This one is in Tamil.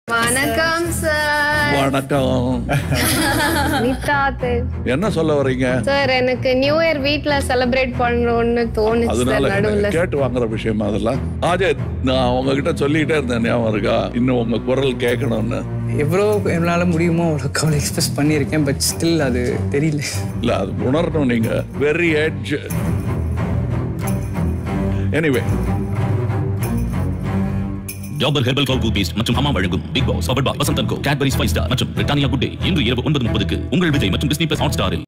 வணக்கம் சார் வணக்கம் நிதா என்ன சொல்ல வர்றீங்க சார் எனக்கு நியூ இயர் வீட்ல செலிப்ரேட் பண்றோம்னு தோணுச்சு அதனால சார் நடுவுல எனக்கு கேட்டு வாங்குற விஷயம் அதெல்லாம் அஜய் நான் உங்ககிட்ட சொல்லிக்கிட்டே இருந்தேன் ஞாபகம் இருக்கா இன்னும் உங்க குரல் கேட்கணும்னு எவ்வளோ என்னால் முடியுமோ அவ்வளோ கவலை எக்ஸ்பிரஸ் பண்ணியிருக்கேன் பட் ஸ்டில் அது தெரியல இல்ல அது உணரணும் நீங்க very edge anyway Dabur herbal கவு டூத்பேஸ்ட் மற்றும் அம்மா வழங்கும் பிக் பாஸ் பவர் பாய் Vasanthan Co Cadbury spice star மற்றும் பிரிட்டானியா குட் டே இன்று இரவு ஒன்பது முப்பதுக்கு உங்கள் விஜய் மற்றும் டிஸ்னி பிளஸ் ஹாட் ஸ்டாரில்